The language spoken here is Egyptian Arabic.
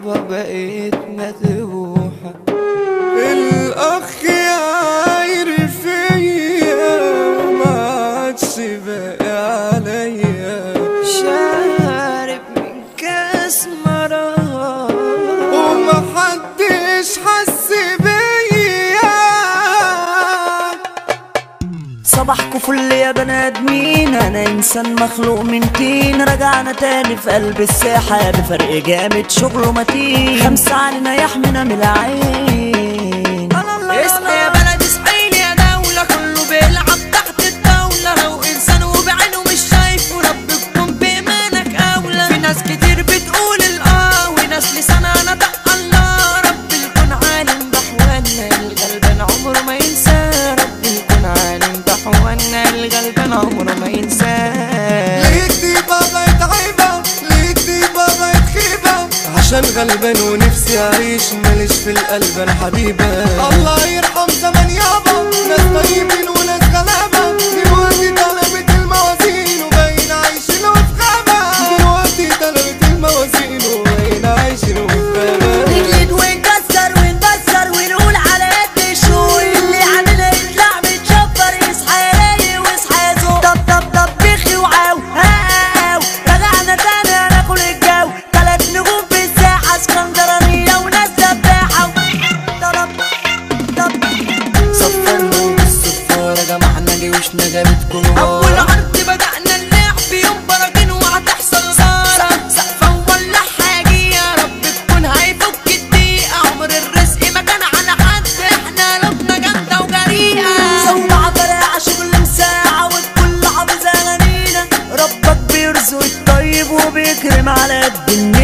يابا بقيت مذبوحة الاخ يعاير فيا ما عادش باقي عليا شارب من كاس مرار ومحدش حس بيا صباحكوا فل يا بني ادمين انا انسان مخلوق من طين رجعنا تاني في قلب الساحه بفرق جامد شغله متين خمسه علينا يحمينا من العين اصحى يا بلد اصحيني يا دولة كله بيلعب تحت الدولة لو انسان وبعينه مش شايفه ربكم بإيمانك أولى في ناس كتير بتقول الآه وناس لسانها نطق الله رب الكون عالم بحوالنا الغلبان عمره ما ينسى رب الكون عالم بحوالنا الغلبان عمره ما ينسى ليك دي بابا يتعيبة ليك دي بابا يتخيبة عشان غلبان ونفسي اعيش ماليش في القلب انا حبيبة الله يرحم زمن يابا ناس طيبين وناس غلابة دلوقتي طلبت الموازين وباين عايشين وفي غابة دلوقتي طلبت الموازين وباين عايشين وفي غابة نجلد ونكسر وندسر ونقول على قد الشوي اللي علينا يطلع متشفر يصحى يلاقي ويصحى يزوق طب طب طب بخي وعاو هاو رجعنا تاني هناكل الجو تلات نجوم في الساحة اسكندرانية وناس سباحة طلب طب صفرنا بالصفارة جمعنا جيوشنا جابتكم أول ورا عرض بدأنا اللعب يوم براكين وهتحصل غارة سقفة ولا حاجة يا رب تكون هيفك الدقيقة عمر الرزق ما كان على حد احنا لبنا جامدة وجريئة سمع فرقع شغل مساعة والكل حافظ أغانينا ربك بيرزق الطيب وبيكرم على قد الناس